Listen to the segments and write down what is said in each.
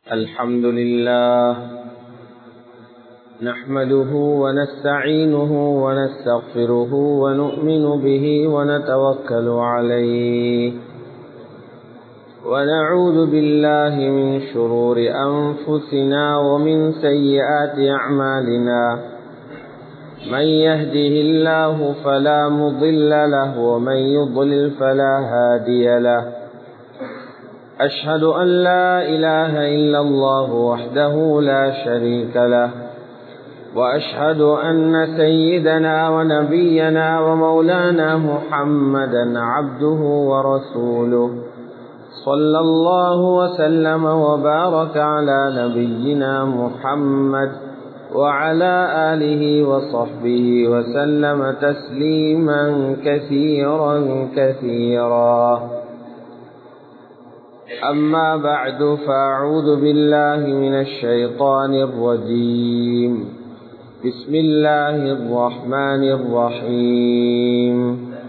الحمد لله نحمده ونستعينه ونستغفره ونؤمن به ونتوكل عليه ونعوذ بالله من شرور أنفسنا ومن سيئات أعمالنا من يهده الله فلا مضل له ومن يضلل فلا هادي له أشهد أن لا إله إلا الله وحده لا شريك له وأشهد أن سيدنا ونبينا ومولانا محمدا عبده ورسوله صلى الله وسلم وبارك على نبينا محمد وعلى آله وصحبه وسلم تسليما كثيرا كثيرا أما بعد فأعوذ بالله من الشيطان الرجيم بسم الله الرحمن الرحيم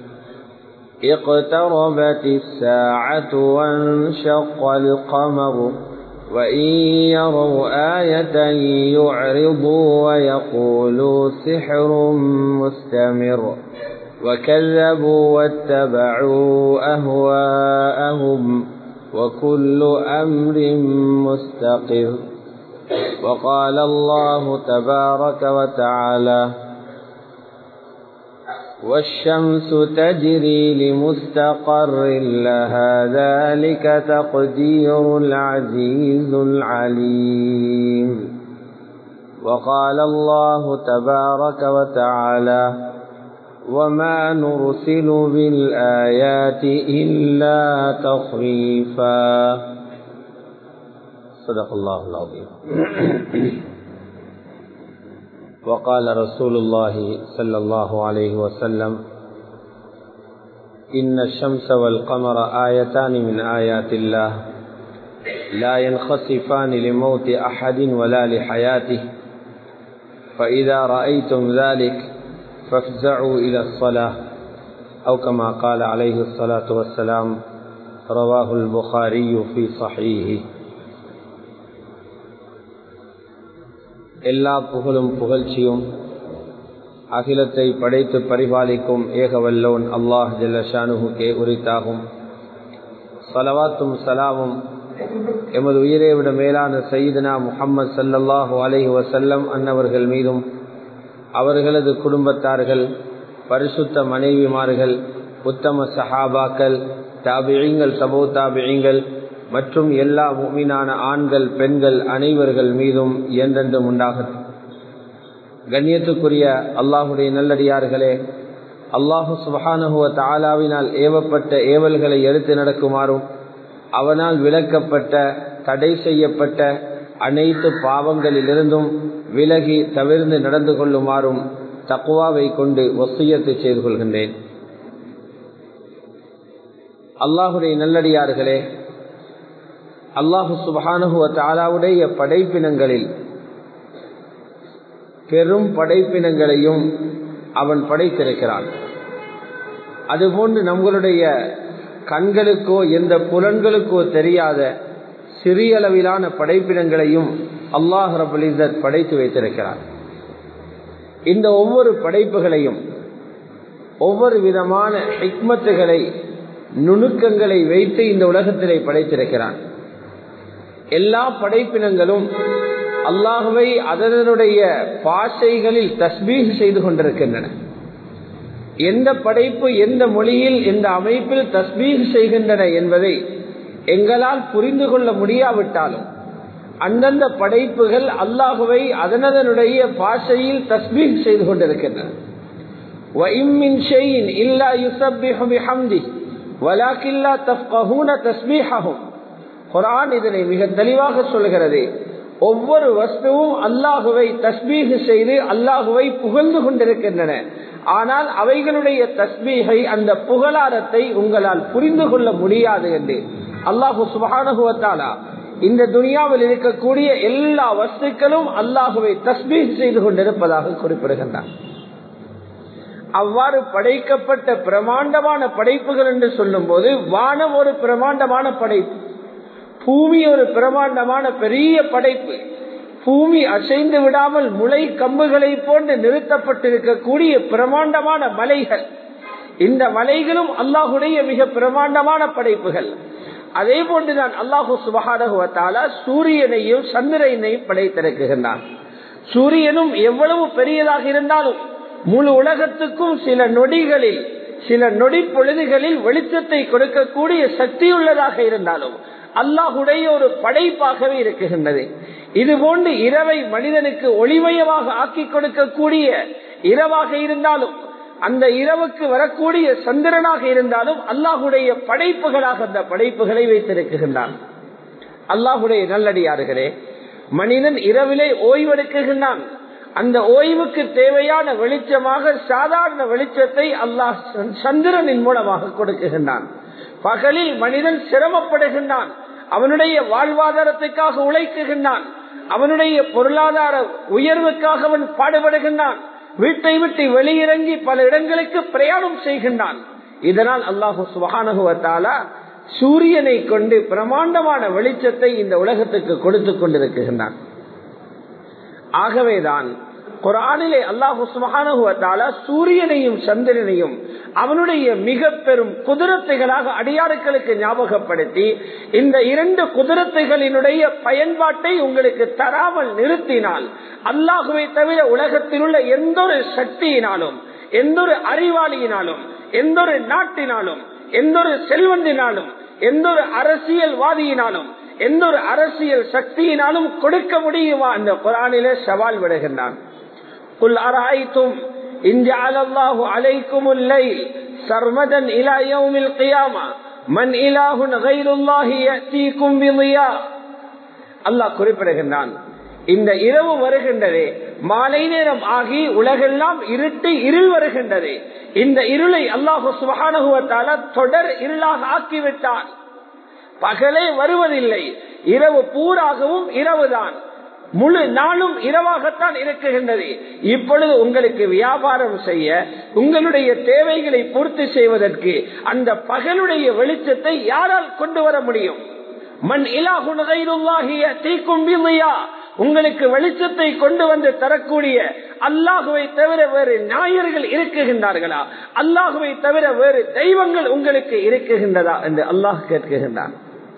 اقتربت الساعة وانشق القمر وإن يروا آية يعرضوا ويقولوا سحر مستمر وكذبوا واتبعوا أهواءهم وكل أمر مستقر وقال الله تبارك وتعالى والشمس تجري لمستقر لها ذلك تقدير العزيز العليم وقال الله تبارك وتعالى وما نرسل بالآيات إلا تخريفا صدق الله العظيم وقال رسول الله صلى الله عليه وسلم إن الشمس والقمر آيتان من آيات الله لا ينخسفان لموت أحد ولا لحياته فإذا رأيتم ذلك فافزعوا إلى الصلاة أو كما قال عليه الصلاة والسلام رواه البخاري في صحيحه எல்லா புகழும் புகழ்ச்சியும் அகிலத்தை படைத்து பரிபாலிக்கும் ஏகவல்லோன் அல்லாஹ் ஜல்லஷானுகே உரித்தாகும் சலவாத்தும் சலாமும் எமது உயிரை விட மேலான சயீதனா முகம்மது சல்லல்லாஹு அலஹி வசல்லம் அன்னவர்கள் மீதும் அவர்களது குடும்பத்தார்கள் பரிசுத்த மனைவிமார்கள் உத்தம சஹாபாக்கள் தாபியங்கள் சபோ தாபியங்கள் மற்றும் எல்லா மீனான ஆண்கள் பெண்கள் அனைவர்கள் மீதும் என்றென்றும் உண்டாகட்டும் கண்ணியத்துக்குரிய அல்லாஹுடைய நல்லடியார்களே அல்லாஹு சுபஹானுவ தாலாவினால் ஏவப்பட்ட ஏவல்களை எடுத்து நடக்குமாறும் அவனால் விளக்கப்பட்ட தடை செய்யப்பட்ட அனைத்து பாவங்களிலிருந்தும் விலகி தவிர்ந்து நடந்து கொள்ளுமாறும் தக்குவாவை கொண்டு ஒசியத்தை செய்து கொள்கின்றேன் அல்லாஹுடைய நல்லடியார்களே அல்லாஹு சுபானுவ தாலாவுடைய படைப்பினங்களில் பெரும் படைப்பினங்களையும் அவன் படைத்திருக்கிறான் அதுபோன்று நம்மளுடைய கண்களுக்கோ எந்த புலன்களுக்கோ தெரியாத சிறிய அளவிலான படைப்பினங்களையும் அல்லாஹ் ரபுலிசத் படைத்து வைத்திருக்கிறார் இந்த ஒவ்வொரு படைப்புகளையும் ஒவ்வொரு விதமான ஹிக்மத்துகளை நுணுக்கங்களை வைத்து இந்த உலகத்திலே படைத்திருக்கிறான் எல்லா படைப்பினங்களும் அல்லாஹுவை அதனுடைய பாஷைகளில் தஸ்பீக் செய்து கொண்டிருக்கின்றன எந்த படைப்பு எந்த மொழியில் எந்த அமைப்பில் தஸ்பீக் செய்கின்றன என்பதை எங்களால் புரிந்து கொள்ள முடியாவிட்டாலும் அந்தந்த படைப்புகள் அல்லாஹுவை அதனதனுடைய பாஷையில் தஸ்பீக் செய்து கொண்டிருக்கின்றன குரான் இதனை மிக தெளிவாக சொல்கிறது ஒவ்வொரு வஸ்துவும் அல்லாஹுவை தஸ்பீக செய்து அல்லாஹுவை புகழ்ந்து கொண்டிருக்கின்றன ஆனால் அவைகளுடைய தஸ்பீகை அந்த புகழாரத்தை உங்களால் புரிந்து கொள்ள முடியாது என்று அல்லாஹு சுபானுகுவத்தாலா இந்த துனியாவில் இருக்கக்கூடிய எல்லா வஸ்துக்களும் அல்லாஹுவை தஸ்பீக் செய்து கொண்டிருப்பதாக குறிப்பிடுகின்றார் அவ்வாறு படைக்கப்பட்ட பிரமாண்டமான படைப்புகள் என்று சொல்லும் போது வானம் ஒரு பிரமாண்டமான படைப்பு பூமி ஒரு பிரமாண்டமான பெரிய படைப்பு பூமி அசைந்து விடாமல் முளை கம்புகளை போன்று நிறுத்தப்பட்டிருக்கக்கூடிய பிரமாண்டமான மலைகள் இந்த மலைகளும் அல்லாஹுடைய மிக பிரமாண்டமான படைப்புகள் அதே போன்றுதான் அல்லாஹு சுபகாரகுவத்தால சூரியனையும் சந்திரனையும் படைத்திருக்குகின்றான் சூரியனும் எவ்வளவு பெரியதாக இருந்தாலும் முழு உலகத்துக்கும் சில நொடிகளில் சில நொடி பொழுதுகளில் வெளிச்சத்தை கொடுக்கக்கூடிய சக்தியுள்ளதாக இருந்தாலும் அல்லாஹுடைய ஒரு படைப்பாகவே இருக்குகின்றது இது போன்று இரவை மனிதனுக்கு ஒளிமயமாக ஆக்கி கொடுக்கக்கூடிய இரவாக இருந்தாலும் அந்த இரவுக்கு வரக்கூடிய சந்திரனாக இருந்தாலும் அல்லாஹுடைய படைப்புகளாக அந்த படைப்புகளை வைத்திருக்குகின்றான் அல்லாஹுடைய நல்லடியார்களே மனிதன் இரவிலே ஓய்வெடுக்குகின்றான் அந்த ஓய்வுக்கு தேவையான வெளிச்சமாக சாதாரண வெளிச்சத்தை அல்லாஹ் சந்திரனின் மூலமாக கொடுக்குகின்றான் பகலில் மனிதன் சிரமப்படுகின்றான் அவனுடைய வாழ்வாதாரத்துக்காக உழைக்குகின்றான் அவனுடைய பொருளாதார உயர்வுக்காக அவன் பாடுபடுகின்றான் வீட்டை விட்டு வெளியிறங்கி பல இடங்களுக்கு பிரயாணம் செய்கின்றான் இதனால் அல்லாஹு சுகானுகுவத்தாலா சூரியனை கொண்டு பிரமாண்டமான வெளிச்சத்தை இந்த உலகத்துக்கு கொடுத்து கொண்டிருக்கின்றான் ஆகவேதான் குரானிலே அல்லாஹு சுமகானுவத்தால சூரியனையும் சந்திரனையும் அவனுடைய மிக பெரும் குதிரத்தைகளாக அடியாறுகளுக்கு ஞாபகப்படுத்தி இந்த இரண்டு குதிரத்தைகளினுடைய பயன்பாட்டை உங்களுக்கு தராமல் நிறுத்தினால் அல்லாஹுவை தவிர உலகத்தில் உள்ள எந்த ஒரு சக்தியினாலும் எந்த ஒரு அறிவாளியினாலும் எந்த ஒரு நாட்டினாலும் எந்த ஒரு செல்வந்தினாலும் எந்த ஒரு அரசியல்வாதியினாலும் எந்த ஒரு அரசியல் சக்தியினாலும் கொடுக்க முடியுமா அந்த குரானிலே சவால் விடுகின்றான் قل أرأيتم إن جعل الله عليكم الليل سرمدا إلى يوم القيامة من إله غير الله يأتيكم بضياء அல்லாஹ் குறிப்பிடுகின்றான் இந்த இரவு வருகின்றது மாலை நேரம் ஆகி உலகெல்லாம் இருட்டு இருள் வருகின்றது இந்த இருளை அல்லாஹு சுபகானுவத்தால தொடர் இருளாக ஆக்கிவிட்டான் பகலே வருவதில்லை இரவு பூராகவும் இரவுதான் முழு நாளும் இரவாகத்தான் இருக்குகின்றது இப்பொழுது உங்களுக்கு வியாபாரம் செய்ய உங்களுடைய தேவைகளை பூர்த்தி செய்வதற்கு அந்த பகலுடைய வெளிச்சத்தை யாரால் கொண்டு வர முடியும் மண் இலாகுணகைருவாகிய தீக்கும்பியா உங்களுக்கு வெளிச்சத்தை கொண்டு வந்து தரக்கூடிய அல்லாஹுவை தவிர வேறு ஞாயிறுகள் இருக்குகின்றார்களா அல்லாஹுவை தவிர வேறு தெய்வங்கள் உங்களுக்கு இருக்குகின்றதா என்று அல்லாஹ் கேட்குகின்றான்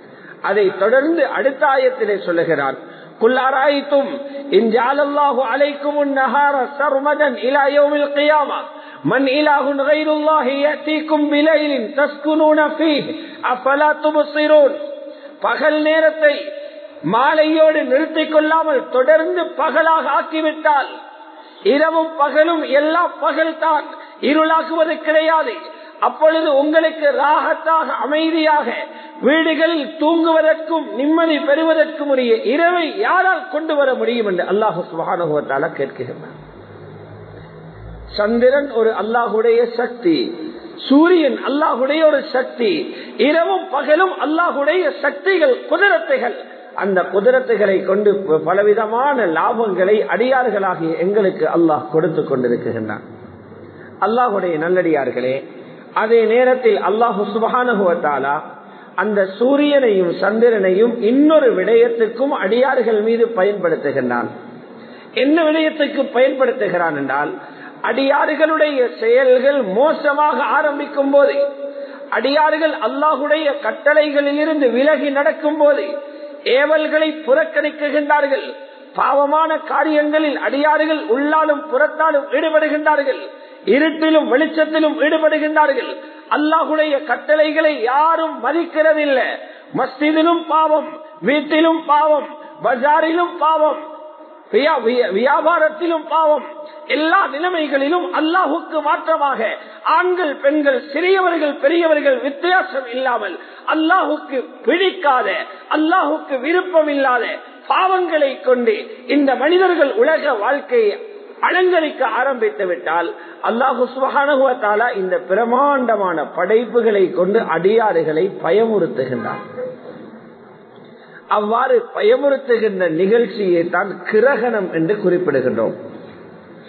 அதை தொடர்ந்து அடுத்த ஆயத்திலே சொல்லுகிறான் قل أرأيتم إن جعل الله عليكم النهار سرمدا إلى يوم القيامة من إله غير الله يأتيكم بليل تسكنون فيه أفلا تبصرون பகல் நேரத்தை மாலையோடு நிறுத்திக் கொள்ளாமல் தொடர்ந்து பகலாக ஆக்கிவிட்டால் இரவும் பகலும் எல்லா பகல் தான் இருளாகுவது கிடையாது அப்பொழுது உங்களுக்கு ராகத்தாக அமைதியாக வீடுகளில் தூங்குவதற்கும் நிம்மதி பெறுவதற்கும் உரிய இரவை யாரால் கொண்டு வர முடியும் என்று அல்லாஹு சுகானுபவத்தால கேட்கின்றார் சந்திரன் ஒரு அல்லாஹுடைய சக்தி சூரியன் அல்லாஹுடைய ஒரு சக்தி இரவும் பகலும் அல்லாஹுடைய சக்திகள் குதிரத்தைகள் அந்த குதிரத்தைகளை கொண்டு பலவிதமான லாபங்களை அடியார்களாகிய எங்களுக்கு அல்லாஹ் கொடுத்து கொண்டிருக்கின்றான் அல்லாஹுடைய நல்லடியார்களே அதே நேரத்தில் அல்லாஹு சுபகானுகுவத்தாலா அந்த சூரியனையும் சந்திரனையும் இன்னொரு விடயத்துக்கும் அடியார்கள் மீது பயன்படுத்துகின்றான் என்ன விடயத்துக்கு பயன்படுத்துகிறான் என்றால் அடியாறுகளுடைய செயல்கள் மோசமாக ஆரம்பிக்கும் போது அடியாறுகள் அல்லாஹுடைய கட்டளைகளில் இருந்து விலகி நடக்கும் போது ஏவல்களை புறக்கணிக்குகின்றார்கள் பாவமான காரியங்களில் அடியாறுகள் உள்ளாலும் புறத்தாலும் ஈடுபடுகின்றார்கள் இருட்டிலும் வெளிச்சத்திலும் ஈடுபடுகின்றார்கள் அல்லாஹுடைய கட்டளைகளை யாரும் மதிக்கிறதில்லை மஸ்திதிலும் பாவம் வீட்டிலும் பாவம் பஜாரிலும் பாவம் வியாபாரத்திலும் பாவம் எல்லா நிலைமைகளிலும் அல்லாஹுக்கு மாற்றமாக ஆண்கள் பெண்கள் சிறியவர்கள் பெரியவர்கள் வித்தியாசம் இல்லாமல் அல்லாஹுக்கு பிடிக்காத அல்லாஹுக்கு விருப்பம் இல்லாத பாவங்களை கொண்டு இந்த மனிதர்கள் உலக வாழ்க்கையை அலங்கரிக்க ஆரம்பித்து விட்டால் அல்லாஹு சுகானுவத்தாலா இந்த பிரமாண்டமான படைப்புகளை கொண்டு அடியாறுகளை பயமுறுத்துகின்றார் அவ்வாறு பயமுறுத்துகின்ற நிகழ்ச்சியை தான் கிரகணம் என்று குறிப்பிடுகின்றோம்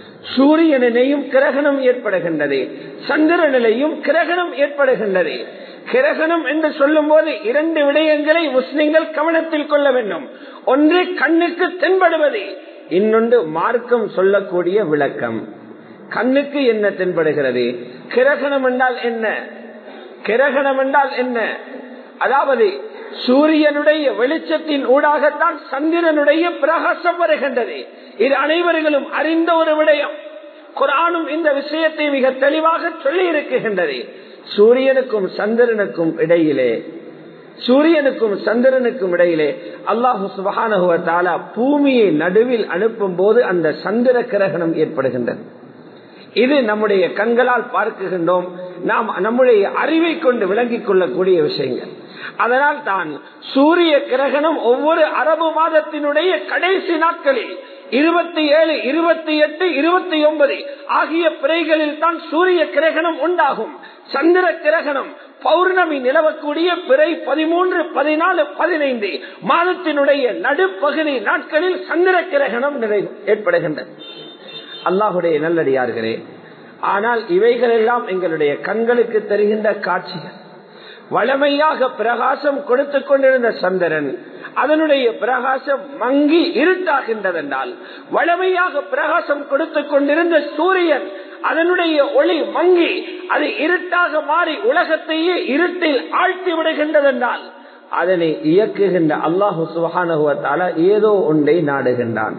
சூரியனிலையும் கிரகணம் ஏற்படுகின்றது சந்திரனிலையும் கிரகணம் ஏற்படுகின்றது கிரகணம் என்று சொல்லும் போது இரண்டு விடயங்களை முஸ்லிம்கள் கவனத்தில் கொள்ள வேண்டும் ஒன்று கண்ணுக்கு தென்படுவது இன்னொன்று மார்க்கம் சொல்லக்கூடிய விளக்கம் கண்ணுக்கு என்ன தென்படுகிறது கிரகணம் என்றால் என்ன கிரகணம் என்றால் என்ன அதாவது சூரியனுடைய வெளிச்சத்தின் ஊடாகத்தான் சந்திரனுடைய பிரகாசம் வருகின்றது இது அனைவர்களும் அறிந்த ஒரு விடயம் குரானும் இந்த விஷயத்தை மிக தெளிவாக சொல்லி இருக்குகின்றது சூரியனுக்கும் சந்திரனுக்கும் இடையிலே சூரியனுக்கும் சந்திரனுக்கும் இடையிலே அல்லாஹு சுபகானுவத்தாலா பூமியை நடுவில் அனுப்பும் போது அந்த சந்திர கிரகணம் ஏற்படுகின்றது இது நம்முடைய கண்களால் பார்க்குகின்றோம் நாம் நம்முடைய அறிவை கொண்டு விளங்கிக் கொள்ளக்கூடிய விஷயங்கள் அதனால் தான் சூரிய கிரகணம் ஒவ்வொரு அரபு மாதத்தினுடைய கடைசி நாட்களில் இருபத்தி ஏழு இருபத்தி எட்டு இருபத்தி ஒன்பது ஆகிய பிறைகளில் தான் சூரிய கிரகணம் உண்டாகும் சந்திர கிரகணம் பௌர்ணமி நிலவக்கூடிய பிறை பதிமூன்று பதினாலு பதினைந்து மாதத்தினுடைய நடுப்பகுதி நாட்களில் சந்திர கிரகணம் நிறை ஏற்படுகின்றது அல்லாஹுடைய நல்லடியார்களே ஆனால் இவைகள் எல்லாம் எங்களுடைய கண்களுக்கு தெரிகின்ற காட்சிகள் வளமையாக பிரகாசம் கொடுத்து கொண்டிருந்த சந்திரன் அதனுடைய பிரகாசம் மங்கி இருட்டாகின்றதென்றால் வளமையாக பிரகாசம் கொடுத்து கொண்டிருந்த சூரியன் அதனுடைய ஒளி மங்கி அது இருட்டாக மாறி உலகத்தையே இருட்டில் ஆழ்த்தி விடுகின்றதென்றால் அதனை இயக்குகின்ற அல்லாஹு சுகானுவத்தால ஏதோ ஒன்றை நாடுகின்றான்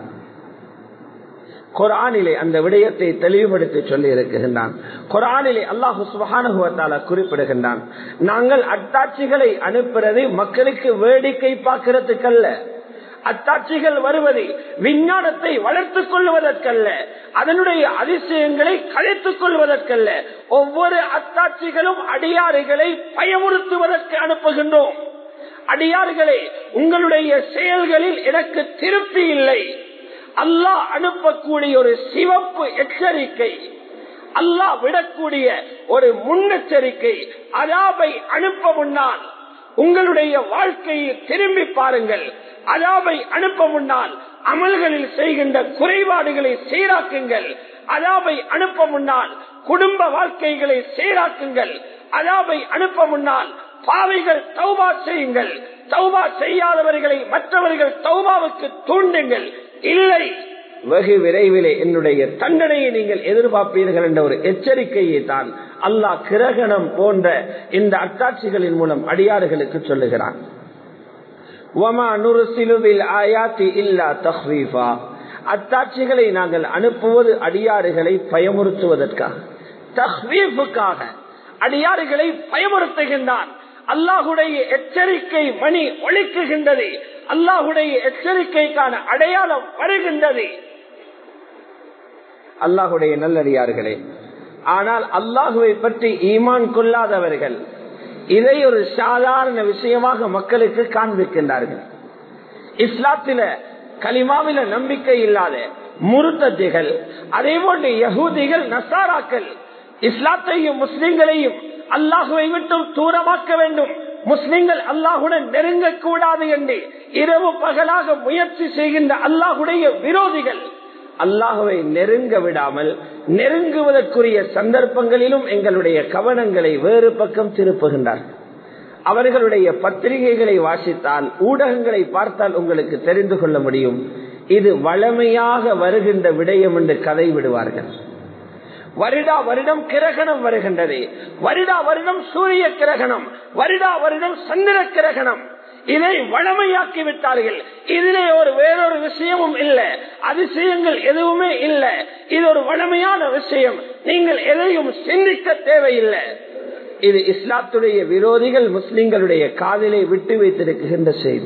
குரானிலே அந்த விடயத்தை தெளிவுபடுத்தி சொல்லி இருக்குகின்றான் குரானிலே அல்லாஹு சுபகானுவத்தால குறிப்பிடுகின்றான் நாங்கள் அத்தாட்சிகளை அனுப்புறது மக்களுக்கு வேடிக்கை பார்க்கறதுக்கல்ல அத்தாட்சிகள் வருவது விஞ்ஞானத்தை வளர்த்துக் கொள்வதற்கல்ல அதனுடைய அதிசயங்களை கழித்துக் கொள்வதற்கல்ல ஒவ்வொரு அத்தாட்சிகளும் அடியாறுகளை பயமுறுத்துவதற்கு அனுப்புகின்றோம் அடியார்களே உங்களுடைய செயல்களில் எனக்கு திருப்தி இல்லை அல்லாஹ் அனுப்பக்கூடிய ஒரு சிவப்பு எச்சரிக்கை அல்லாஹ் விடக்கூடிய ஒரு முன்னெச்சரிக்கை அதாபை அனுப்ப முன்னால் உங்களுடைய வாழ்க்கையை திரும்பி பாருங்கள் அதாபை அனுப்ப முன்னால் அமல்களில் செய்கின்ற குறைபாடுகளை சீராக்குங்கள் அதாபை அனுப்ப முன்னால் குடும்ப வாழ்க்கைகளை சீராக்குங்கள் அதாபை அனுப்ப முன்னால் பாவைகள் தௌபா செய்யுங்கள் தௌபா செய்யாதவர்களை மற்றவர்கள் தௌபாவுக்கு தூண்டுங்கள் இல்லை வெகு விரைவிலே என்னுடைய தண்டனையை நீங்கள் எதிர்பார்ப்பீர்கள் என்ற ஒரு எச்சரிக்கையை தான் அல்லாஹ் கிரகணம் போன்ற இந்த அத்தாட்சிகளின் மூலம் அடியாறுகளுக்கு சொல்லுகிறான் அத்தாட்சிகளை நாங்கள் அனுப்புவது அடியாறுகளை பயமுறுத்துவதற்காக தஹ்வீஃபுக்காக அடியாறுகளை பயமுறுத்துகின்றான் அல்லாஹுடைய எச்சரிக்கை மணி ஒழிக்குகின்றது அல்லாஹுடைய எச்சரிக்கைக்கான அடையாளம் வருகின்றது அல்லாஹுடைய நல்லடியார்களே ஆனால் அல்லாஹுவை பற்றி ஈமான் கொள்ளாதவர்கள் இதை ஒரு சாதாரண விஷயமாக மக்களுக்கு காண்பிக்கின்றார்கள் இஸ்லாத்தில கலிமாவில நம்பிக்கை இல்லாத முருத்தத்திகள் அதே போன்று யகூதிகள் நசாராக்கள் இஸ்லாத்தையும் முஸ்லிம்களையும் அல்லாஹுவை விட்டும் தூரமாக்க வேண்டும் முஸ்லிம்கள் அல்லாஹுடன் நெருங்கக்கூடாது என்று இரவு பகலாக முயற்சி செய்கின்ற அல்லாஹுடைய விரோதிகள் அல்லாஹுவை நெருங்க விடாமல் நெருங்குவதற்குரிய சந்தர்ப்பங்களிலும் எங்களுடைய கவனங்களை வேறு பக்கம் திருப்புகின்றார்கள் அவர்களுடைய பத்திரிகைகளை வாசித்தால் ஊடகங்களை பார்த்தால் உங்களுக்கு தெரிந்து கொள்ள முடியும் இது வளமையாக வருகின்ற விடயம் என்று கதை விடுவார்கள் வருடா வருடம் கிரகணம் வருகின்றது வருடா வருடம் சூரிய கிரகணம் வருடா வருடம் சந்திர கிரகணம் இதை வளமையாக்கி விட்டார்கள் இதிலே ஒரு வேறொரு விஷயமும் இல்லை அதிசயங்கள் எதுவுமே இல்லை இது ஒரு வளமையான விஷயம் நீங்கள் எதையும் சிந்திக்க தேவையில்லை இது இஸ்லாத்துடைய விரோதிகள் முஸ்லிம்களுடைய காதலை விட்டு வைத்திருக்கின்ற செய்தி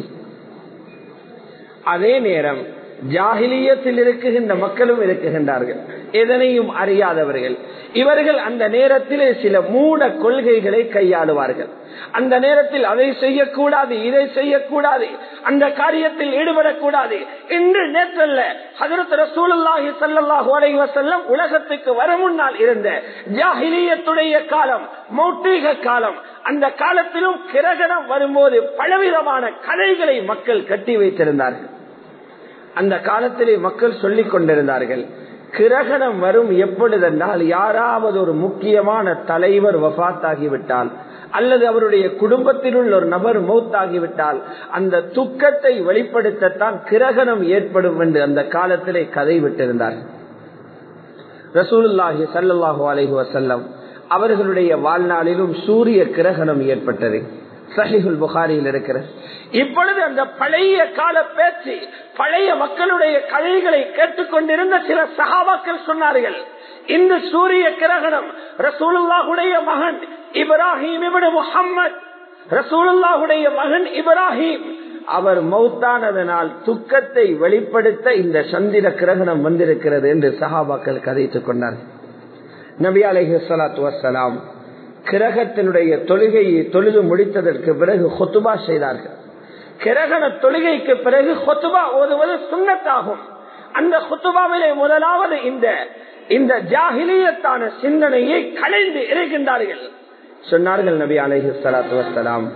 அதே நேரம் ஜாகிலியத்தில் இருக்குகின்ற மக்களும் இருக்குகின்றார்கள் எதனையும் அறியாதவர்கள் இவர்கள் அந்த நேரத்திலே சில மூட கொள்கைகளை கையாளுவார்கள் அந்த நேரத்தில் அதை செய்யக்கூடாது இதை செய்யக்கூடாது அந்த காரியத்தில் ஈடுபடக்கூடாது என்று நேற்றல்ல ஹதரத் ரசூலுல்லாஹி ஸல்லல்லாஹு அலைஹி வஸல்லம் உலகத்துக்கு வர முன்னால் இருந்த ஜாஹிலியத்துடைய காலம் மௌட்டீக காலம் அந்த காலத்திலும் கிரகணம் வரும்போது பலவிதமான கதைகளை மக்கள் கட்டி வைத்திருந்தார்கள் அந்த காலத்திலே மக்கள் சொல்லிக் கொண்டிருந்தார்கள் கிரகணம் வரும் எப்பொழுதென்றால் யாராவது ஒரு முக்கியமான தலைவர் வபாத்தாகிவிட்டால் அல்லது அவருடைய குடும்பத்தில் உள்ள ஒரு நபர் மௌத்தாகிவிட்டால் அந்த துக்கத்தை வெளிப்படுத்தத்தான் கிரகணம் ஏற்படும் என்று அந்த காலத்திலே கதை விட்டிருந்தார் ரசூலுல்லாஹி சல்லாஹூ அலஹி வசல்லம் அவர்களுடைய வாழ்நாளிலும் சூரிய கிரகணம் ஏற்பட்டது சஹிகுல் புகாரியில் இருக்கிறது இப்பொழுது அந்த பழைய கால பேச்சு பழைய மக்களுடைய கதைகளை கேட்டுக்கொண்டிருந்த சில சகாபாக்கள் சொன்னார்கள் இந்த சூரிய கிரகணம் ரசூலுல்லாஹுடைய மகன் இப்ராஹிம் இபின் முகம்மது ரசூலுல்லாஹுடைய மகன் இப்ராஹிம் அவர் மௌத்தானதனால் துக்கத்தை வெளிப்படுத்த இந்த சந்திர கிரகணம் வந்திருக்கிறது என்று சஹாபாக்கள் கதைத்துக் கொண்டார்கள் நபி அலஹி சலாத்து வசலாம் கிரகத்தினுடைய தொழுகையை தொழுது முடித்ததற்கு பிறகு ஹொத்துபா செய்தார்கள் கிரகண தொழுகைக்கு பிறகு ஹொத்துபா ஓதுவது சுண்ணத்தாகும் அந்த ஹொத்துபாவிலே முதலாவது இந்த இந்த ஜாகிலியத்தான சிந்தனையை கலைந்து இருக்கின்றார்கள் சொன்னார்கள் நபி அலஹி சலாத்து வசலாம்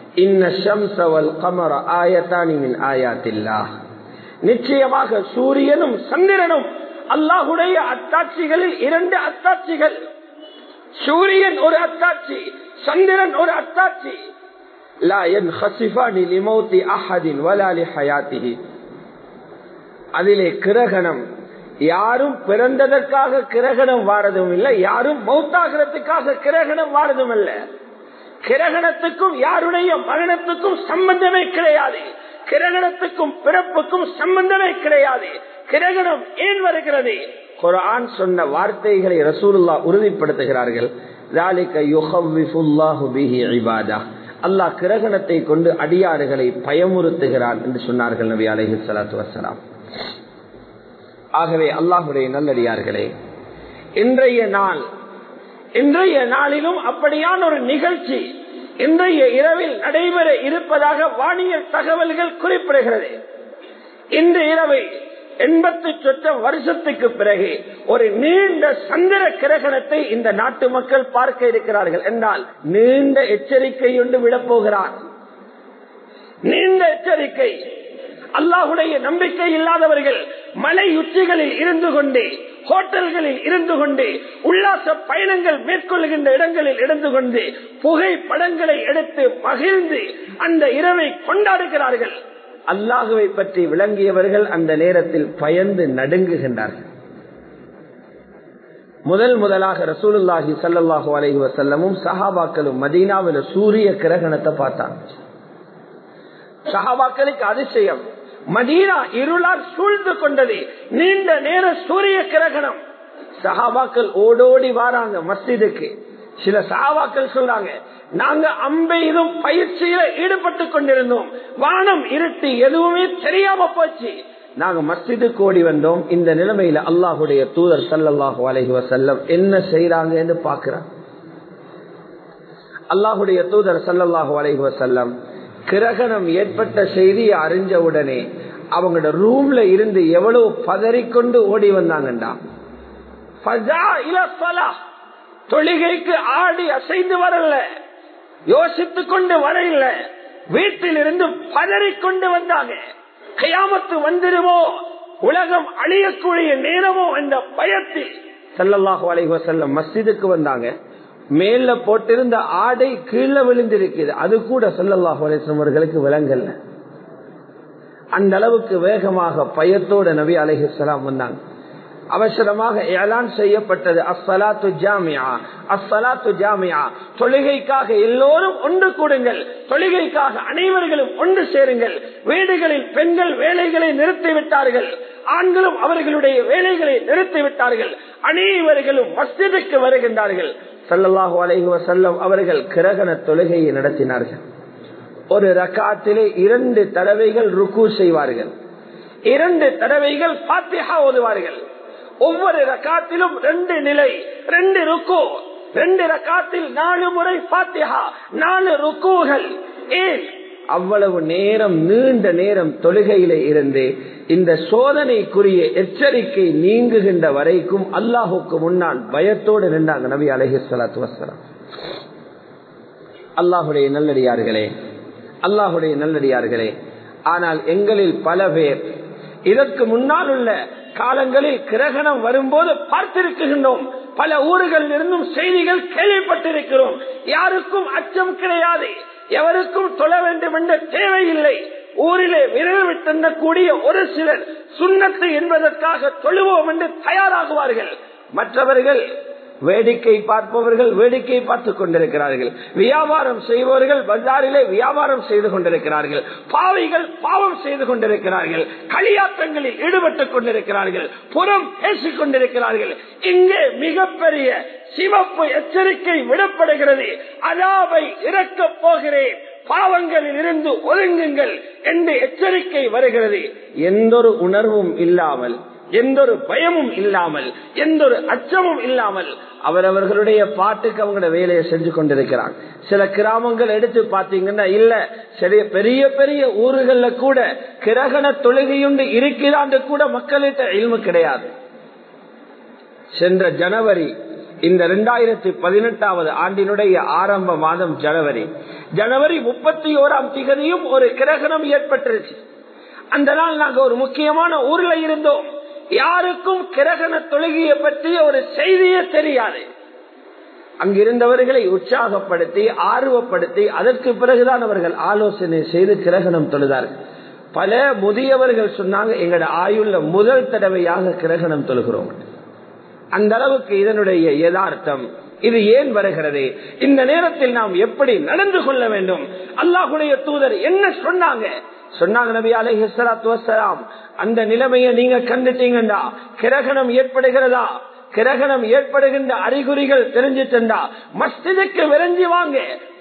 நிச்சயமாக சூரியனும் சந்திரனும் அல்லாஹுடைய அத்தாட்சிகளில் இரண்டு அத்தாட்சிகள் சூரியன் ஒரு அத்தாட்சி சந்திரன் ஒரு அத்தாட்சி அதிலே கிரகணம் யாரும் பிறந்ததற்காக கிரகணம் வாரதும் இல்லை யாரும் மௌத்தாகிறதுக்காக கிரகணம் வாரதும் அல்ல கிரகணத்துக்கும் யாருடைய மரணத்துக்கும் சம்பந்தமே கிடையாது கிரகணத்துக்கும் பிறப்புக்கும் சம்பந்தமே கிடையாது கிரகணம் ஏன் வருகிறது குரான் சொன்ன வார்த்தைகளை ரசூலுல்லா உறுதிப்படுத்துகிறார்கள் அல்லாஹ் கிரகணத்தை கொண்டு அடியாறுகளை பயமுறுத்துகிறான் என்று சொன்னார்கள் நபி அலஹி சலாத்து வசலாம் ஆகவே அல்லாஹுடைய நல்லடியார்களே இன்றைய நாள் இன்றைய நாளிலும் அப்படியான ஒரு நிகழ்ச்சி இன்றைய இரவில் நடைபெற இருப்பதாக வானியல் தகவல்கள் குறிப்பிடுகிறது இன்று இரவை எண்பத்தி சொச்சம் வருஷத்துக்கு பிறகு ஒரு நீண்ட சந்திர கிரகணத்தை இந்த நாட்டு மக்கள் பார்க்க இருக்கிறார்கள் என்றால் நீண்ட எச்சரிக்கை ஒன்று விடப்போகிறார் நீண்ட எச்சரிக்கை அல்லாஹுடைய நம்பிக்கை இல்லாதவர்கள் மலை உச்சிகளில் இருந்து கொண்டு ஹோட்டல்களில் இருந்து கொண்டு உல்லாச பயணங்கள் மேற்கொள்கின்ற இடங்களில் இருந்து கொண்டு புகைப்படங்களை எடுத்து மகிழ்ந்து அந்த இரவை கொண்டாடுகிறார்கள் அல்லாஹுவை பற்றி விளங்கியவர்கள் அந்த நேரத்தில் பயந்து நடுங்குகின்றார்கள் முதல் முதலாக ரசூலுல்லாஹி சல்லாஹூ அலஹி வசல்லமும் சஹாபாக்களும் மதீனாவில் சூரிய கிரகணத்தை பார்த்தாங்க சஹாபாக்களுக்கு அதிசயம் மதீனா இருளால் சூழ்ந்து கொண்டது நீண்ட நேர சூரிய கிரகணம் சஹாபாக்கள் ஓடோடி வாராங்க மஸ்ஜிதுக்கு சில சஹாபாக்கள் சொல்றாங்க நாங்க அம்பெய்தும் பயிற்சியில ஈடுபட்டு கொண்டிருந்தோம் வானம் இருட்டு எதுவுமே தெரியாம போச்சு நாங்க மஸ்ஜிதுக்கு ஓடி வந்தோம் இந்த நிலைமையில அல்லாஹுடைய தூதர் சல்லாஹூ அலஹி வசல்லம் என்ன செய்யறாங்க என்று பாக்குறாங்க அல்லாஹுடைய தூதர் சல்லாஹூ அலஹி வசல்லம் கிரகணம் ஏற்பட்ட செய்தியை அறிஞ்சவுடனே அவங்களோட ரூம்ல இருந்து எவ்வளவு பதறிக்கொண்டு ஓடி வந்தாங்கண்டா தொழுகைக்கு ஆடி அசைந்து வரல யோசித்துக் கொண்டு வரையில வீட்டில் இருந்து பதறிக்கொண்டு வந்தாங்க கையாமத்து வந்துடுமோ உலகம் அழியக்கூடிய நேரமோ என்ற பயத்தில் செல்லல்லாஹு அலைஹி செல்லம் மஸ்ஜிதுக்கு வந்தாங்க மேல போட்டிருந்த ஆடை கீழே விழுந்திருக்குது அது கூட செல்லல்லாஹு அலிஸ்லம் அவர்களுக்கு விளங்கல்ல அந்த அளவுக்கு வேகமாக பயத்தோட நபி அலைஹிஸ்லாம் வந்தாங்க அவசரமாக ஏலான் செய்யப்பட்டது அஸ்ஸலாத்து ஜாமியா அஸ்ஸலாத்து ஜாமியா தொழுகைக்காக எல்லோரும் ஒன்று கூடுங்கள் தொழுகைக்காக அனைவர்களும் ஒன்று சேருங்கள் வீடுகளில் பெண்கள் வேலைகளை நிறுத்திவிட்டார்கள் ஆண்களும் அவர்களுடைய வேலைகளை நிறுத்திவிட்டார்கள் அனைவர்களும் மஸ்ஜிதுக்கு வருகின்றார்கள் சல்லல்லாஹு அலைஹி வசல்லம் அவர்கள் கிரகண தொழுகையை நடத்தினார்கள் ஒரு ரக்காத்திலே இரண்டு தடவைகள் ருக்கு செய்வார்கள் இரண்டு தடவைகள் பாத்தியா ஓதுவார்கள் ஒவ்வொரு ரக்காத்திலும் ரெண்டு நிலை ரெண்டு ருக்கு ரெண்டு ரக்காத்தில் நாலு முறை பாத்தியா நாலு ருக்குகள் ஏன் அவ்வளவு நேரம் நீண்ட நேரம் தொழுகையில இருந்து இந்த சோதனைக்குரிய எச்சரிக்கை நீங்குகின்ற வரைக்கும் அல்லாஹுக்கு முன்னால் பயத்தோடு நின்றாங்க நபி அலஹி சலாத்து வசலாம் அல்லாஹுடைய நல்லடியார்களே அல்லாஹுடைய நல்லடியார்களே ஆனால் எங்களில் பல பேர் இதற்கு முன்னால் உள்ள காலங்களில் கிரகணம் வரும்போது பார்த்திருக்கின்றோம் பல ஊர்களில் இருந்தும் செய்திகள் கேள்விப்பட்டிருக்கிறோம் யாருக்கும் அச்சம் கிடையாது எவருக்கும் தொழ வேண்டும் என்ற தேவையில்லை ஊரிலே விரைவு தந்தக்கூடிய ஒரு சிலர் சுண்ணத்து என்பதற்காக தொழுவோம் என்று தயாராகுவார்கள் மற்றவர்கள் வேடிக்கை பார்ப்பவர்கள் வேடிக்கை பார்த்துக் கொண்டிருக்கிறார்கள் வியாபாரம் செய்பவர்கள் பஜாரிலே வியாபாரம் செய்து கொண்டிருக்கிறார்கள் பாவைகள் பாவம் செய்து கொண்டிருக்கிறார்கள் களியாட்டங்களில் ஈடுபட்டுக் கொண்டிருக்கிறார்கள் புறம் பேசிக் கொண்டிருக்கிறார்கள் இங்கே மிகப்பெரிய சிவப்பு எச்சரிக்கை விடப்படுகிறது அதாவை இறக்கப் போகிறேன் பாவங்களில் இருந்து ஒதுங்குங்கள் என்று எச்சரிக்கை வருகிறது எந்த ஒரு உணர்வும் இல்லாமல் எந்த ஒரு பயமும் இல்லாமல் எந்த ஒரு அச்சமும் இல்லாமல் அவரவர்களுடைய பாட்டுக்கு அவங்களோட வேலையை செஞ்சு கொண்டிருக்கிறாங்க சில கிராமங்கள் எடுத்து பாத்தீங்கன்னா இல்ல சரி பெரிய பெரிய ஊர்கள்ல கூட கிரகண தொழுகையுண்டு இருக்கிறாண்டு கூட மக்கள்கிட்ட இல்மு கிடையாது சென்ற ஜனவரி இந்த இரண்டாயிரத்தி பதினெட்டாவது ஆண்டினுடைய ஆரம்ப மாதம் ஜனவரி ஜனவரி முப்பத்தி ஓராம் திகதியும் ஒரு கிரகணம் ஏற்பட்டுருச்சு அந்த நாள் நாங்க ஒரு முக்கியமான ஊர்ல இருந்தோம் யாருக்கும் கிரகண தொழுகையை பற்றி ஒரு செய்தியே தெரியாது அங்கிருந்தவர்களை உற்சாகப்படுத்தி ஆர்வப்படுத்தி அதற்கு பிறகுதான் அவர்கள் ஆலோசனை செய்து கிரகணம் தொழுதார்கள் பல முதியவர்கள் சொன்னாங்க எங்களோட ஆயுள்ள முதல் தடவையாக கிரகணம் தொழுகிறோம் அந்த அளவுக்கு இதனுடைய யதார்த்தம் இது ஏன் வருகிறது இந்த நேரத்தில் நாம் எப்படி நடந்து கொள்ள வேண்டும் அல்லாஹுடைய தூதர் என்ன சொன்னாங்க சொன்னாங்க நபி அலஹி வசலாம் அந்த நிலைமையை நீங்க கண்டுட்டீங்கடா கிரகணம் ஏற்படுகிறதா கிரகணம் ஏற்படுகின்ற அறிகுறிகள் தெரிஞ்சிட்டா மஸ்திதுக்கு விரைஞ்சி வாங்க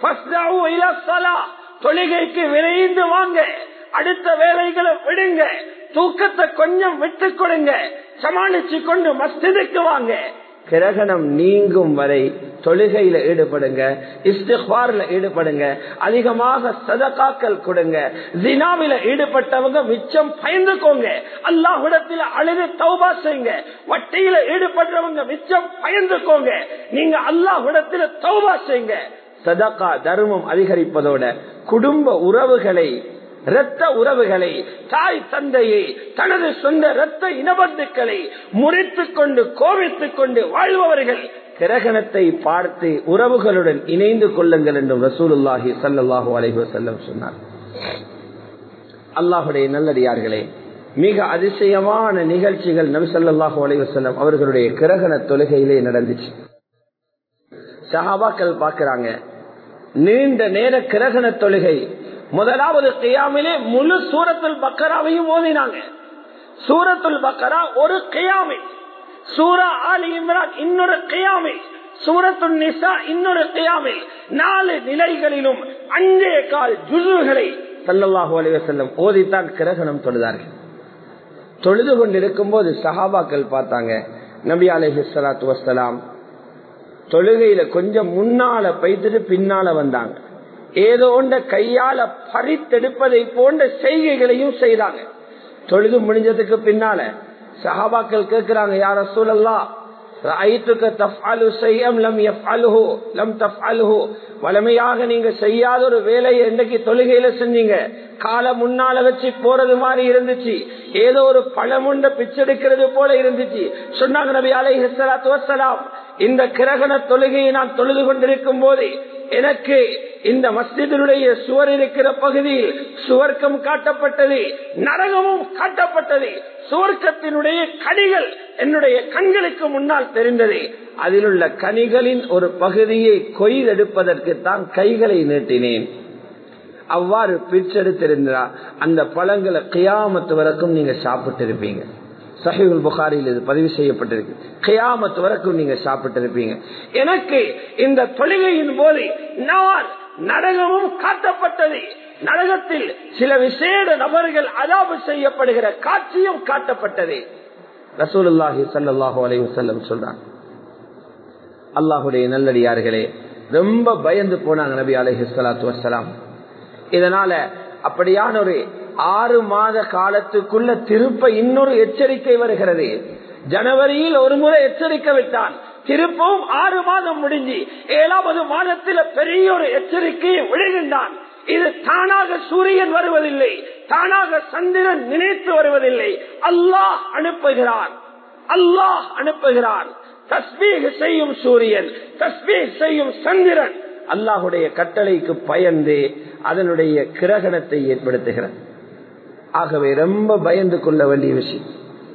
தொழுகைக்கு விரைந்து வாங்க அடுத்த வேலைகளை விடுங்க தூக்கத்தை கொஞ்சம் விட்டு கொடுங்க சமாளிச்சு கொண்டு மஸ்திதுக்கு வாங்க கிரகணம் நீங்கும் வரை தொழுகையில ஈடுபடுங்க இஸ்திஃபார்ல ஈடுபடுங்க அதிகமாக சதகாக்கள் கொடுங்க ஜினாவில ஈடுபட்டவங்க மிச்சம் பயந்துக்கோங்க அல்லாஹிடத்துல அழுது தௌபா செய்யுங்க வட்டியில ஈடுபடுறவங்க மிச்சம் பயந்துக்கோங்க நீங்க அல்லாஹிடத்துல தௌபா செய்யுங்க சதகா தர்மம் அதிகரிப்பதோட குடும்ப உறவுகளை இரத்த உறவுகளை தாய் தந்தையை தனது சொந்த இரத்த இனபந்துக்களை முறித்துக் கொண்டு கோவித்துக் கொண்டு வாழ்பவர்கள் கிரகணத்தை பார்த்து உறவுகளுடன் இணைந்து கொள்ளுங்கள் என்றும் ரசூலுல்லாஹி சல்லாஹூ அலைஹு செல்லம் சொன்னார் அல்லாஹுடைய நல்லடியார்களே மிக அதிசயமான நிகழ்ச்சிகள் நபி சொல்லாஹு அலைவசல்லம் அவர்களுடைய கிரகண தொழுகையிலே நடந்துச்சு சஹாபாக்கள் பாக்குறாங்க நீண்ட நேர கிரகண தொழுகை முதலாவது கியாமிலே முழு சூரத்துல் பக்கராவையும் ஓதினாங்க சூரத்துல் பக்கரா ஒரு கியாமை சூரா ஆலி இம்ரான் இன்னொரு கியாமை சூரத்துல் நிசா இன்னொரு கியாமை நாலு நிலைகளிலும் அஞ்சே கால் ஜுசுகளை சல்லல்லாஹு அலைவசல்லம் ஓதித்தான் கிரகணம் தொழுதார்கள் தொழுது கொண்டிருக்கும் போது சஹாபாக்கள் பார்த்தாங்க நபி அலஹி சலாத்து வசலாம் தொழுகையில கொஞ்சம் முன்னால பைத்துட்டு பின்னால வந்தாங்க ஏதோ ஒன்ற கையால பறித்தெடுப்பதை போன்ற செய்கைகளையும் செய்தாங்க தொழுது முடிஞ்சதுக்கு பின்னால சஹாபாக்கள் கேட்கிறாங்க யார சூழல்லா வளமையாக நீங்க செய்யாத ஒரு வேலையை இன்றைக்கு தொழுகையில செஞ்சீங்க காலை முன்னால வச்சு போறது மாதிரி இருந்துச்சு ஏதோ ஒரு பழமுண்ட பிச்செடுக்கிறது போல இருந்துச்சு சொன்னாங்க நபி அலை வசலாம் இந்த கிரகண தொழுகையை நான் தொழுது கொண்டிருக்கும் போது எனக்கு இந்த மஸ்ஜிதனுடைய சுவர் இருக்கிற பகுதியில் சுவர்க்கம் காட்டப்பட்டது நரகமும் காட்டப்பட்டது சுவர்க்கத்தினுடைய கனிகள் என்னுடைய கண்களுக்கு முன்னால் தெரிந்தது அதில் உள்ள கனிகளின் ஒரு பகுதியை கொய்தெடுப்பதற்கு தான் கைகளை நீட்டினேன் அவ்வாறு பிரிச்செடுத்திருந்தா அந்த பழங்களை கியாமத்து வரைக்கும் நீங்க சாப்பிட்டு இருப்பீங்க சஹிபுல் புகாரில் இது பதிவு செய்யப்பட்டிருக்கு கியாமத்து வரைக்கும் நீங்க சாப்பிட்டு இருப்பீங்க எனக்கு இந்த தொழுகையின் போது நான் நரகமும் காட்டப்பட்டது நரகத்தில் சில விசேட நபர்கள் அதாபு செய்யப்படுகிற காட்சியும் காட்டப்பட்டது ரசூலுல்லாஹி சல்லாஹூ அலைஹி வஸல்லம் சொல்றாங்க அல்லாஹுடைய நல்லடியார்களே ரொம்ப பயந்து போனாங்க நபி அலைஹி ஸலாத்து வஸ்ஸலாம் இதனால அப்படியான ஒரு ஆறு மாத காலத்துக்குள்ள திருப்ப இன்னொரு எச்சரிக்கை வருகிறது ஜனவரியில் ஒரு முறை எச்சரிக்கை விட்டான் திருப்பவும் ஆறு மாதம் முடிஞ்சு ஏழாவது மாதத்தில் பெரிய ஒரு எச்சரிக்கையை விழுகின்றான் இது தானாக சூரியன் வருவதில்லை தானாக சந்திரன் நினைத்து வருவதில்லை அல்லாஹ் அனுப்புகிறான் அல்லாஹ் அனுப்புகிறான் தஸ்பீக செய்யும் சூரியன் தஸ்பீக் செய்யும் சந்திரன் அல்லாஹுடைய கட்டளைக்கு பயந்து அதனுடைய கிரகணத்தை ஏற்படுத்துகிறது ஆகவே ரொம்ப பயந்து கொள்ள வேண்டிய விஷயம்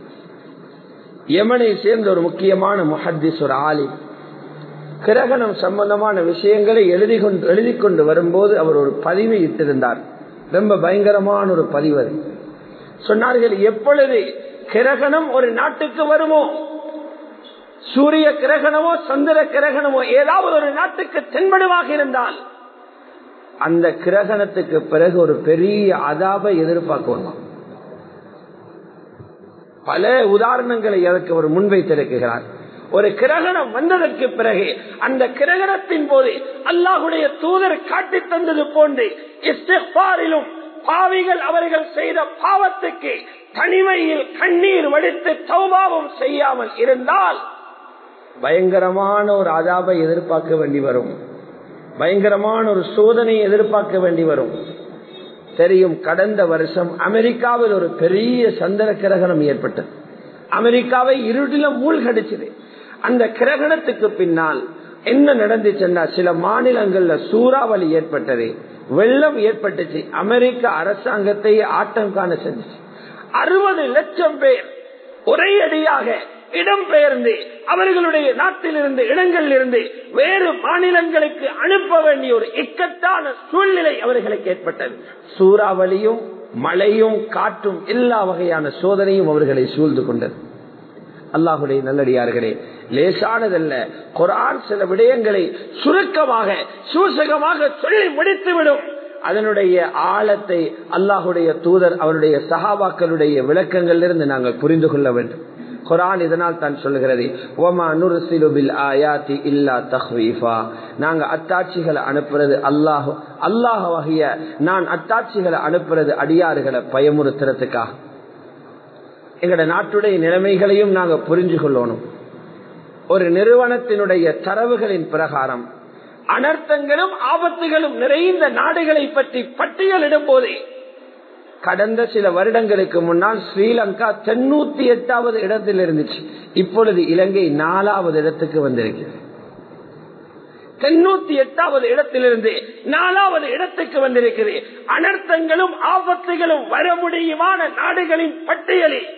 யமனை சேர்ந்த ஒரு முக்கியமான முஹத்திஸ் ஒரு ஆலிம் கிரகணம் சம்பந்தமான விஷயங்களை எழுதி கொண்டு எழுதி கொண்டு வரும்போது அவர் ஒரு பதிவை இட்டிருந்தார் ரொம்ப பயங்கரமான ஒரு பதிவு அது சொன்னார்கள் எப்பொழுது கிரகணம் ஒரு நாட்டுக்கு வருமோ சூரிய கிரகணமோ சந்திர கிரகணமோ ஏதாவது ஒரு நாட்டுக்கு தென்படுமாக இருந்தால் அந்த கிரகணத்துக்கு பிறகு ஒரு பெரிய அதாபை எதிர்பார்க்கணும் பல உதாரணங்களை அதற்கு அவர் முன்வைத்திருக்கிறார் ஒரு கிரகணம் வந்ததற்கு பிறகு அந்த கிரகணத்தின் போது அல்லாஹுடைய தூதர் காட்டி தந்தது போன்று இஸ்திஃபாரிலும் பாவிகள் அவர்கள் செய்த பாவத்துக்கு தனிமையில் கண்ணீர் வடித்து தௌபாவம் செய்யாமல் இருந்தால் பயங்கரமான ஒரு அதாபை எதிர்பார்க்க வேண்டி வரும் பயங்கரமான ஒரு சோதனையை எதிர்பார்க்க வேண்டி வரும் தெரியும் கடந்த வருஷம் அமெரிக்காவில் ஒரு பெரிய சந்திர கிரகணம் ஏற்பட்டது அமெரிக்காவை இருட்டில மூழ்கடிச்சது அந்த கிரகணத்துக்கு பின்னால் என்ன நடந்துச்சுன்னா சில மாநிலங்கள்ல சூறாவளி ஏற்பட்டது வெள்ளம் ஏற்பட்டுச்சு அமெரிக்க அரசாங்கத்தை ஆட்டம் காண செஞ்சுச்சு அறுபது லட்சம் பேர் ஒரே அடியாக இடம்பெயர்ந்து அவர்களுடைய நாட்டிலிருந்து இடங்களில் இருந்து வேறு மாநிலங்களுக்கு அனுப்ப வேண்டிய ஒரு இக்கட்டான சூழ்நிலை அவர்களுக்கு ஏற்பட்டது சூறாவளியும் மழையும் காற்றும் எல்லா வகையான சோதனையும் அவர்களை சூழ்ந்து கொண்டது அல்லாஹுடைய நல்லடியார்களே லேசானதல்ல குரான் சில விடயங்களை சுருக்கமாக சூசகமாக சொல்லி முடித்துவிடும் அதனுடைய ஆழத்தை அல்லாஹுடைய தூதர் அவருடைய சகாபாக்களுடைய விளக்கங்களிலிருந்து நாங்கள் புரிந்து கொள்ள வேண்டும் குரான் இதனால் தான் சொல்லுகிறது நாங்க அத்தாட்சிகளை அனுப்புறது அல்லாஹ் அல்லாஹ் வகைய நான் அத்தாட்சிகளை அனுப்புறது அடியாறுகளை பயமுறுத்துறதுக்காக எங்கட நாட்டுடைய நிலைமைகளையும் நாங்க புரிஞ்சு கொள்ளணும் ஒரு நிறுவனத்தினுடைய தரவுகளின் பிரகாரம் அனர்த்தங்களும் ஆபத்துகளும் நிறைந்த நாடுகளை பற்றி பட்டியலிடும் போதே கடந்த சில வருடங்களுக்கு முன்னால் ஸ்ரீலங்கா தொண்ணூத்தி எட்டாவது இடத்தில் இருந்துச்சு இப்பொழுது இலங்கை நாலாவது இடத்துக்கு வந்திருக்கிறது தொண்ணூத்தி எட்டாவது இடத்திலிருந்து நாலாவது இடத்துக்கு வந்திருக்கிறது அனர்த்தங்களும் ஆபத்துகளும் வர முடியுமான நாடுகளின் பட்டியலில்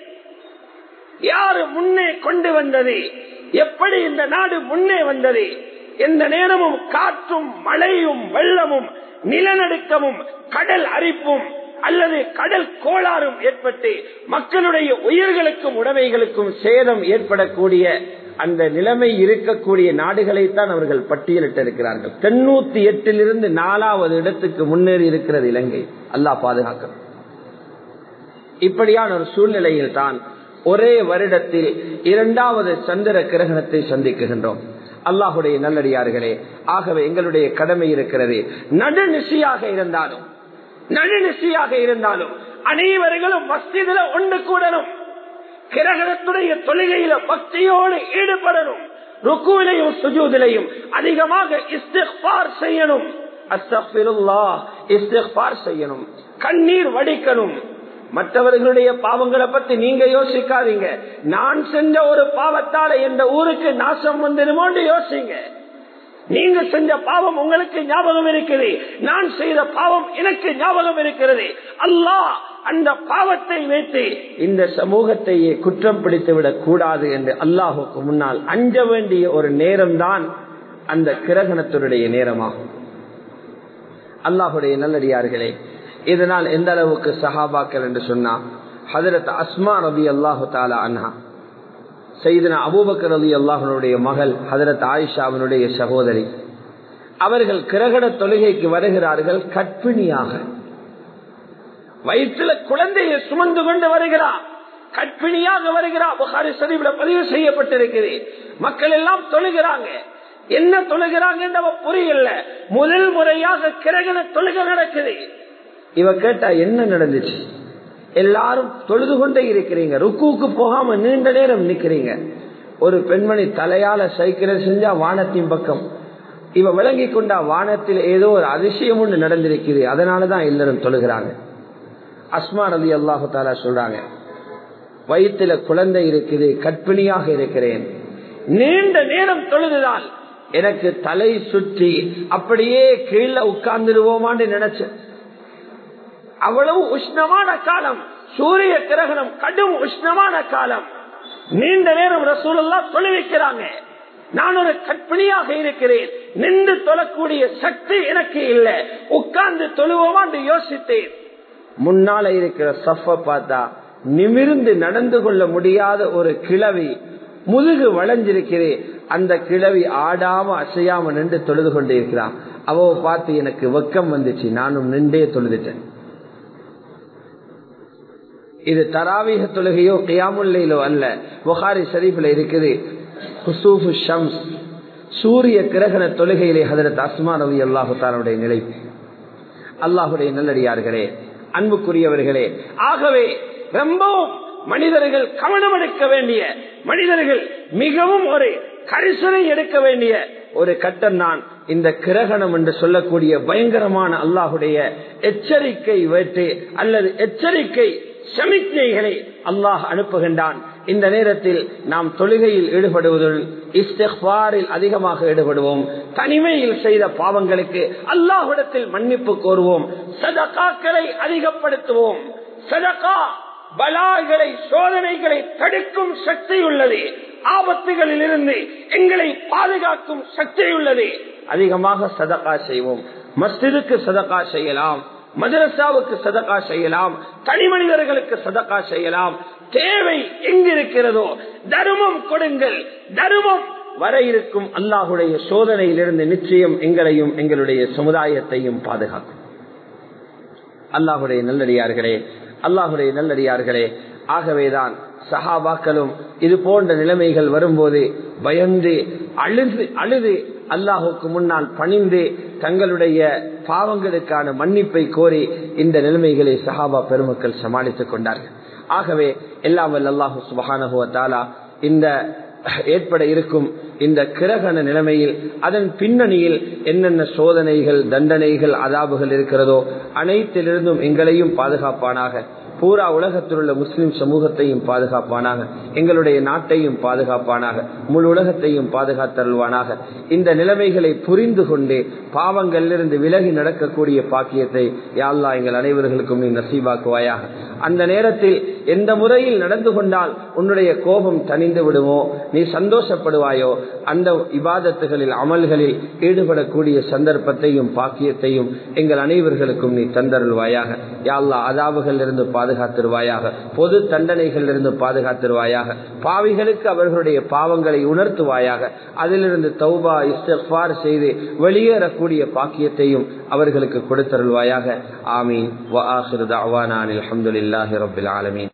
யாரு முன்னே கொண்டு வந்தது எப்படி இந்த நாடு முன்னே வந்தது எந்த நேரமும் காற்றும் மழையும் வெள்ளமும் நிலநடுக்கமும் கடல் அரிப்பும் அல்லது கடல் கோளாறும் ஏற்பட்டு மக்களுடைய உயிர்களுக்கும் உடைமைகளுக்கும் சேதம் ஏற்படக்கூடிய அந்த நிலைமை இருக்கக்கூடிய நாடுகளைத்தான் அவர்கள் பட்டியலிட்டிருக்கிறார்கள் தொண்ணூத்தி எட்டிலிருந்து நாலாவது இடத்துக்கு முன்னேறி இருக்கிறது இலங்கை அல்லாஹ் பாதுகாக்க இப்படியான ஒரு சூழ்நிலையில் தான் ஒரே வருடத்தில் இரண்டாவது சந்திர கிரகணத்தை சந்திக்குகின்றோம் அல்லாஹுடைய நல்லடியார்களே ஆகவே எங்களுடைய கடமை இருக்கிறது நடுநிசையாக இருந்தாலும் நடுநிசையாக இருந்தாலும் அனைவர்களும் மஸ்திதில ஒன்று கூடணும் கிரகணத்துடைய தொழுகையில பக்தியோடு ஈடுபடணும் ருக்குவிலையும் சுஜூதிலையும் அதிகமாக இஸ்திஃபார் செய்யணும் அஸ்தபிருல்லா இஸ்திஃபார் செய்யணும் கண்ணீர் வடிக்கணும் மற்றவர்களுடைய பாவங்களை பத்தி நீங்க யோசிக்காதீங்க நான் செஞ்ச ஒரு பாவத்தால எந்த ஊருக்கு நாசம் வந்துடுமோன்னு யோசிங்க நீங்க செஞ்ச பாவம் உங்களுக்கு ஞாபகம் இருக்குது நான் செய்த பாவம் எனக்கு ஞாபகம் இருக்கிறது அல்லாஹ் அந்த பாவத்தை வைத்து இந்த சமூகத்தையே குற்றம் பிடித்து விடக் கூடாது என்று அல்லாஹுக்கு முன்னால் அஞ்ச வேண்டிய ஒரு நேரம் தான் அந்த கிரகணத்தினுடைய நேரமாகும் அல்லாஹுடைய நல்லடியார்களே இதனால் எந்த அளவுக்கு சஹாபாக்கள் என்று சொன்னா ஹதரத் அஸ்மா ரபி அல்லாஹு தாலா அன்ஹா செய்தன அபூபக்கர் அலி அல்லாஹனுடைய மகள் ஹதரத் ஆயிஷாவினுடைய சகோதரி அவர்கள் கிரகண தொழுகைக்கு வருகிறார்கள் கற்பிணியாக வயிற்றுல குழந்தையை சுமந்து கொண்டு வருகிறார் கற்பிணியாக வருகிறார் புகாரி சரிவுல பதிவு செய்யப்பட்டிருக்கிறது மக்கள் எல்லாம் தொழுகிறாங்க என்ன தொழுகிறாங்க புரியல முதல் முறையாக கிரகண தொழுகை நடக்குது இவ கேட்டா என்ன நடந்துச்சு எல்லாரும் தொழுது கொண்டே இருக்கிறீங்க ருக்குவுக்கு போகாம நீண்ட நேரம் நிக்கிறீங்க ஒரு பெண்மணி தலையால சைக்கிளை செஞ்சா வானத்தின் பக்கம் இவ விளங்கி கொண்டா வானத்தில் ஏதோ ஒரு அதிசயம் ஒன்று நடந்திருக்குது அதனாலதான் எல்லாரும் தொழுகிறாங்க அஸ்மா ரதி அல்லாஹு தாலா சொல்றாங்க வயிற்றுல குழந்தை இருக்குது கற்பிணியாக இருக்கிறேன் நீண்ட நேரம் தொழுதுதான் எனக்கு தலை சுற்றி அப்படியே கீழே உட்கார்ந்துடுவோமான்னு நினைச்சேன் அவ்வளவு உஷ்ணமான காலம் சூரிய கிரகணம் கடும் உஷ்ணமான காலம் நீண்ட நேரம் ரசூலல்லா தொழுவிக்கிறாங்க நான் ஒரு கற்பிணியாக இருக்கிறேன் நின்று தொழக்கூடிய சக்தி எனக்கு இல்லை உட்கார்ந்து தொழுவோமான்னு யோசித்தேன் முன்னால இருக்கிற சஃப பார்த்தா நிமிர்ந்து நடந்து கொள்ள முடியாத ஒரு கிழவி முதுகு வளைஞ்சிருக்கிறேன் அந்த கிழவி ஆடாம அசையாம நின்று தொழுது கொண்டே இருக்கிறான் அவ பார்த்து எனக்கு வெக்கம் வந்துச்சு நானும் நின்றே தொழுதுட்டேன் இது தராவீக தொழுகையோ கியாமுல்லையிலோ அல்ல புகாரி ஷரீஃபில் இருக்குது ஹுசூஃபு ஷம்ஸ் சூரிய கிரகண தொழுகையிலே ஹதரத் அஸ்மா ரவி அல்லாஹுத்தாருடைய நிலை அல்லாஹுடைய நல்லடியார்களே அன்புக்குரியவர்களே ஆகவே ரொம்பவும் மனிதர்கள் கவனம் எடுக்க வேண்டிய மனிதர்கள் மிகவும் ஒரு கரிசனை எடுக்க வேண்டிய ஒரு கட்டம் தான் இந்த கிரகணம் என்று சொல்லக்கூடிய பயங்கரமான அல்லாஹுடைய எச்சரிக்கை வேட்டு அல்லது எச்சரிக்கை சமிக்ஞைகளை அல்லாஹ் அனுப்புகின்றான் இந்த நேரத்தில் நாம் தொழுகையில் ஈடுபடுவதில் இஸ்திஃபாரில் அதிகமாக ஈடுபடுவோம் தனிமையில் செய்த பாவங்களுக்கு அல்லாஹ்விடத்தில் மன்னிப்பு கோருவோம் சதகாக்களை அதிகப்படுத்துவோம் சதகா பலாய்களை சோதனைகளை தடுக்கும் சக்தி உள்ளது ஆபத்துகளில் இருந்து எங்களை பாதுகாக்கும் சக்தி உள்ளது அதிகமாக சதகா செய்வோம் மஸ்ஜிதுக்கு சதகா செய்யலாம் மதரசாவுக்கு சதகா செய்யலாம் தனி மனிதர்களுக்கு சதகா செய்யலாம் தேவை எங்கிருக்கிறதோ தர்மம் கொடுங்கள் தர்மம் வர இருக்கும் அல்லாஹுடைய சோதனையிலிருந்து நிச்சயம் எங்களையும் எங்களுடைய சமுதாயத்தையும் பாதுகாக்கும் அல்லாஹுடைய நல்லடியார்களே அல்லாஹுடைய நல்லடியார்களே ஆகவேதான் சஹாபாக்களும் இது போன்ற நிலைமைகள் வரும்போது பயந்து அழுது அழுது அல்லாஹுக்கு முன்னால் பணிந்து தங்களுடைய பாவங்களுக்கான மன்னிப்பை கோரி இந்த நிலைமைகளை சஹாபா பெருமக்கள் சமாளித்துக் கொண்டார்கள் ஆகவே எல்லாம் அல்லாஹு சுபகானுவத்தாலா இந்த ஏற்பட இருக்கும் இந்த கிரகண நிலைமையில் அதன் பின்னணியில் என்னென்ன சோதனைகள் தண்டனைகள் அதாபுகள் இருக்கிறதோ அனைத்திலிருந்தும் எங்களையும் பாதுகாப்பானாக பூரா உலகத்தில் உள்ள முஸ்லிம் சமூகத்தையும் பாதுகாப்பானாக எங்களுடைய நாட்டையும் பாதுகாப்பானாக முழு உலகத்தையும் பாதுகாத்தருள்வானாக இந்த நிலைமைகளை புரிந்து கொண்டு பாவங்களிலிருந்து விலகி நடக்கக்கூடிய பாக்கியத்தை யாழ்லா எங்கள் அனைவர்களுக்கும் நீ நசீபாக்குவாயாக அந்த நேரத்தில் எந்த முறையில் நடந்து கொண்டால் உன்னுடைய கோபம் தனிந்து விடுமோ நீ சந்தோஷப்படுவாயோ அந்த இபாதத்துகளில் அமல்களில் ஈடுபடக்கூடிய சந்தர்ப்பத்தையும் பாக்கியத்தையும் எங்கள் அனைவர்களுக்கும் நீ தந்தருள்வாயாக யாழ்லா அதாவுகள் இருந்து பாதுகாத்திருவாயாக பொது தண்டனைகள் இருந்து பாதுகாத்திருவாயாக பாவிகளுக்கு அவர்களுடைய பாவங்களை உணர்த்துவாயாக அதிலிருந்து தௌபா இஸ்தார் செய்து வெளியேறக்கூடிய பாக்கியத்தையும் அவர்களுக்கு கொடுத்தருள்வாயாக ஆமீன் அலமதுல்லாஹி ரபில் ஆலமீன்